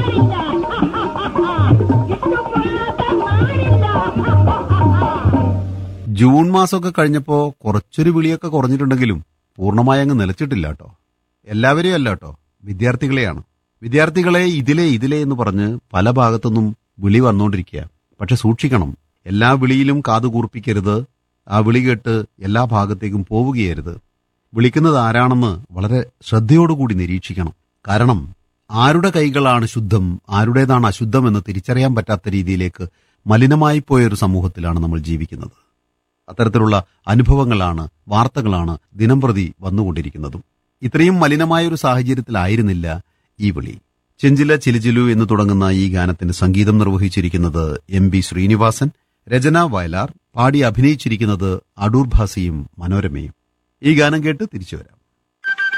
നാടില്ല ഇഷ്ടപ്പെടാത്ത നാടില്ല ജൂൺ മാസമൊക്കെ കഴിഞ്ഞപ്പോ കുറച്ചൊരു വിളിയൊക്കെ കുറഞ്ഞിട്ടുണ്ടെങ്കിലും പൂർണ്ണമായി അങ്ങ് നിലച്ചിട്ടില്ല കേട്ടോ എല്ലാവരെയും അല്ല കേട്ടോ വിദ്യാർത്ഥികളെയാണ് വിദ്യാർത്ഥികളെ ഇതിലെ ഇതിലെ എന്ന് പറഞ്ഞ് പല ഭാഗത്തുനിന്നും വിളി വന്നുകൊണ്ടിരിക്കുക പക്ഷെ സൂക്ഷിക്കണം എല്ലാ വിളിയിലും കാതു കൂർപ്പിക്കരുത് ആ വിളി കേട്ട് എല്ലാ ഭാഗത്തേക്കും പോവുകയരുത് വിളിക്കുന്നത് ആരാണെന്ന് വളരെ ശ്രദ്ധയോടുകൂടി നിരീക്ഷിക്കണം കാരണം ആരുടെ കൈകളാണ് ശുദ്ധം ആരുടേതാണ് അശുദ്ധം എന്ന് തിരിച്ചറിയാൻ പറ്റാത്ത രീതിയിലേക്ക് മലിനമായി പോയൊരു സമൂഹത്തിലാണ് നമ്മൾ ജീവിക്കുന്നത് അത്തരത്തിലുള്ള അനുഭവങ്ങളാണ് വാർത്തകളാണ് ദിനംപ്രതി വന്നുകൊണ്ടിരിക്കുന്നതും ഇത്രയും മലിനമായ ഒരു സാഹചര്യത്തിലായിരുന്നില്ല ഈ വിളി ചെഞ്ചില ചിലിചിലു എന്ന് തുടങ്ങുന്ന ഈ ഗാനത്തിന് സംഗീതം നിർവഹിച്ചിരിക്കുന്നത് എം ബി ശ്രീനിവാസൻ രചന വയലാർ പാടി അഭിനയിച്ചിരിക്കുന്നത് അടൂർ ഭാസിയും മനോരമയും ഈ ഗാനം കേട്ട് തിരിച്ചു വരാം